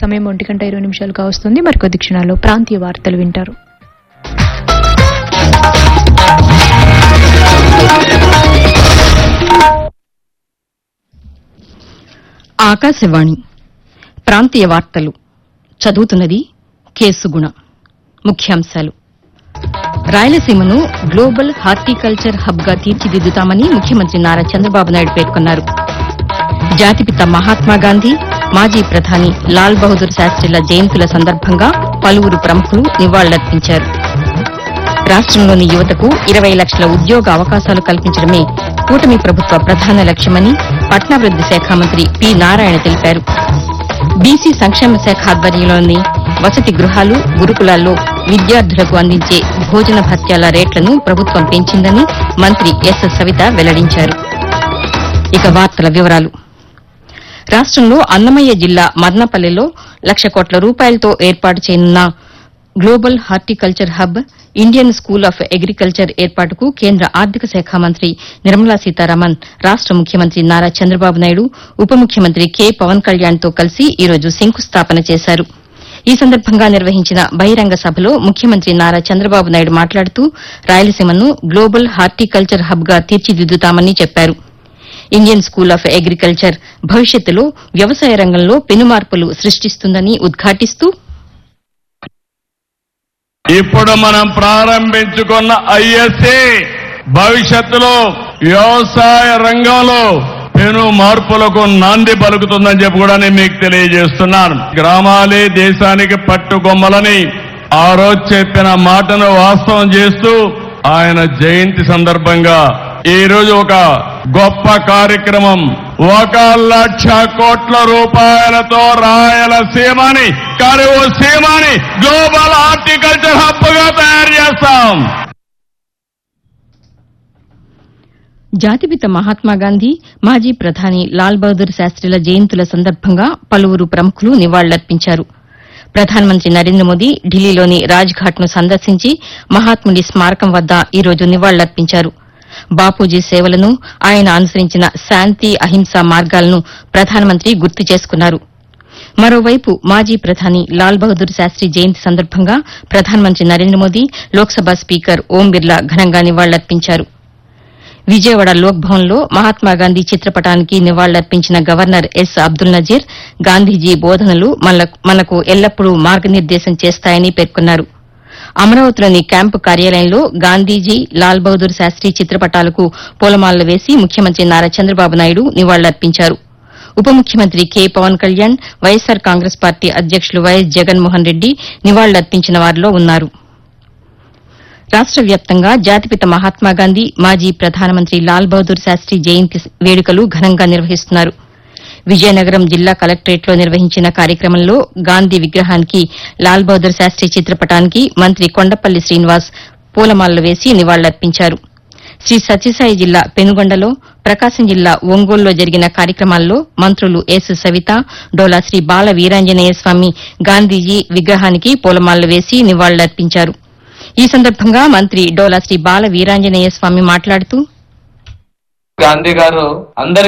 సమయం ఒంటి గంట ఇరవై నిమిషాలుగా వస్తుంది మరికొద్ది క్షణాల్లో ప్రాంతీయ వార్తలు వింటారు ఆకాశవాణి ప్రాంతీయ వార్తలు చదువుతున్నది కేసుగుణ ముఖ్యాంశాలు రాయలసీమను గ్లోబల్ హార్టికల్చర్ హబ్ గా తీర్చిదిద్దుతామని ముఖ్యమంత్రి నారా చంద్రబాబు నాయుడు పేర్కొన్నారు జాతిపిత మహాత్మా గాంధీ మాజీ ప్రధాని లాల్ బహదూర్ శాస్త్రిల జయంతుల సందర్భంగా పలువురు ప్రముఖులు నివాళులర్పించారు రాష్టంలోని యువతకు ఇరవై లక్షల ఉద్యోగ అవకాశాలు కల్పించడమే కూటమి ప్రభుత్వ ప్రధాన లక్ష్యమని పట్నాభివృద్ది శాఖ మంత్రి పి నారాయణ తెలిపారు బీసీ సంక్షేమ శాఖ ఆధ్వర్యంలోని వసతి గృహాలు గురుకులాల్లో విద్యార్థులకు అందించే భోజన భత్యాల రేట్లను ప్రభుత్వం పెంచిందని మంత్రి ఎస్ సవిత వెల్లడించారు ఇక వార్తల వివరాలు రాష్టంలో అన్నమయ్య జిల్లా మదనపల్లెలో లక్ష కోట్ల రూపాయలతో ఏర్పాటు చేయనున్న global horticulture hub Indian school of agriculture ఏర్పాటుకు కేంద్ర ఆర్థిక శాఖ మంత్రి నిర్మలా సీతారామన్ రాష్ట ముఖ్యమంత్రి నారా చంద్రబాబు నాయుడు ఉప ముఖ్యమంత్రి కె పవన్ కళ్యాణ్ తో కలిసి ఈ రోజు శంకుస్థాపన చేశారు ఈ సందర్భంగా నిర్వహించిన బహిరంగ సభలో ముఖ్యమంత్రి నారా చంద్రబాబు నాయుడు మాట్లాడుతూ రాయలసీమను గ్లోబల్ హార్టికల్చర్ హబ్ గా తీర్చిదిద్దుతామని చెప్పారు ఇండియన్ స్కూల్ ఆఫ్ అగ్రికల్చర్ భవిష్యత్తులో వ్యవసాయ రంగంలో పెనుమార్పులు సృష్టిస్తుందని ఉద్ఘాటిస్తూ ఇప్పుడు మనం ప్రారంభించుకున్న ఐఎస్ఏ భవిష్యత్తులో వ్యవసాయ రంగంలో పెను మార్పులకు నాంది పలుకుతుందని చెప్పి కూడా నేను మీకు తెలియజేస్తున్నాను గ్రామాలే దేశానికి పట్టుకొమ్మలని ఆ రోజు చెప్పిన మాటను వాస్తవం చేస్తూ ఆయన జయంతి సందర్భంగా ఈ రోజు ఒక గొప్ప కార్యక్రమం ఒక లక్ష కోట్ల రూపాయలతో రాయలసీమని కరువు సీమని గ్లోబల్ హార్టికల్చర్ హబ్ గా తయారు చేస్తాం జాతిపిత మహాత్మా గాంధీ మాజీ ప్రధాని లాల్ బహదూర్ శాస్త్రిల జయంతుల సందర్భంగా పలువురు ప్రముఖులు నివాళులర్పించారు ప్రధానమంత్రి నరేంద్ర మోదీ ఢిల్లీలోని రాజ్ఘాట్ ను సందర్శించి మహాత్ముడి స్మారకం వద్ద ఈ రోజు నివాళులర్పించారు బాపూజీ సేవలను ఆయన అనుసరించిన శాంతి అహింస మార్గాలను ప్రధానమంత్రి గుర్తు చేసుకున్నారు మరోవైపు మాజీ ప్రధాని లాల్ బహదూర్ శాస్త్రి జయంతి సందర్భంగా ప్రధానమంత్రి నరేంద్ర మోదీ లోక్సభ స్పీకర్ ఓం బిర్లా ఘనంగా నివాళులర్పించారు విజయవాడ లోక్ భవన్లో మహాత్మాగాంధీ చిత్రపటానికి నివాళులర్పించిన గవర్నర్ ఎస్ అబ్దుల్ నజీర్ గాంధీజీ బోధనలు మనలకు- మనకు ఎల్లప్పుడూ మార్గనిర్దేశం చేస్తాయని పేర్కొన్నారు అమరావతిలోని క్యాంపు కార్యాలయంలో గాంధీజీ లాల్ బహదూర్ శాస్త్రి చిత్రపటాలకు పూలమాలలు వేసి ముఖ్యమంత్రి నారా చంద్రబాబు నాయుడు నివాళులర్పించారు ఉప ముఖ్యమంత్రి K Pawan Kalyan YSR Congress party అధ్యకులు వైఎస్ జగన్మోహన్ రెడ్డి నివాళులర్పించిన వారిలో ఉన్నారు రాష్ట వ్యాప్తంగా జాతిపిత మహాత్మాగాంధీ మాజీ ప్రధానమంత్రి లాల్ బహదూర్ శాస్త్రి జయంతి వేడుకలు ఘనంగా నిర్వహిస్తున్నారు విజయనగరం జిల్లా కలెక్టరేట్లో నిర్వహించిన కార్యక్రమంలో గాంధీ విగ్రహానికి లాల్ బహదూర్ శాస్త్రి చిత్రపటానికి మంత్రి కొండపల్లి శ్రీనివాస్ పూలమాలలు వేసి నివాళులర్పించారు శ్రీ సత్యసాయి జిల్లా పెనుగొండలో ప్రకాశం జిల్లా ఒంగోలులో జరిగిన కార్యక్రమాల్లో మంత్రులు ఎస్ సవిత డోలా శ్రీ బాల వీరాంజనేయ స్వామి గాంధీజీ విగ్రహానికి పూలమాలలు వేసి నివాళులర్పించారు ఈ సందర్భంగా మంత్రి డోలా శ్రీ బాల వీరాంజనేయ స్వామి మాట్లాడుతూ గాంధీ గారు అందరి